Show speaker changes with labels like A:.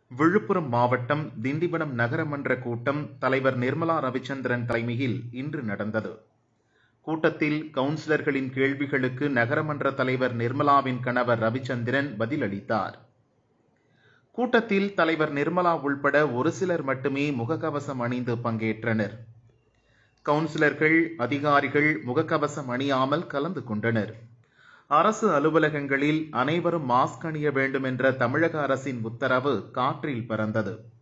A: விழுப்புரம் மாவட்டம் திண்டிவனம் நகரமன்ற கூட்டம் தலைவர் நிர்மலா ரவிச்சந்திரன் தலைமையில் இன்று நடந்தது கூட்டத்தில் கவுன்சிலர்களின் கேள்விகளுக்கு நகரமன்ற தலைவர் நிர்மலாவின் கணவர் ரவிச்சந்திரன் பதிலளித்தார் கூட்டத்தில் தலைவர் நிர்மலா உள்பட ஒரு சிலர் மட்டுமே முகக்கவசம் அணிந்து பங்கேற்றனர் கவுன்சிலர்கள் அதிகாரிகள் முகக்கவசம் அணியாமல் கலந்து கொண்டனர் அரசு அலுவலகங்களில் அனைவரும் மாஸ்க் அணிய வேண்டும் என்ற தமிழக அரசின் உத்தரவு காற்றில் பறந்தது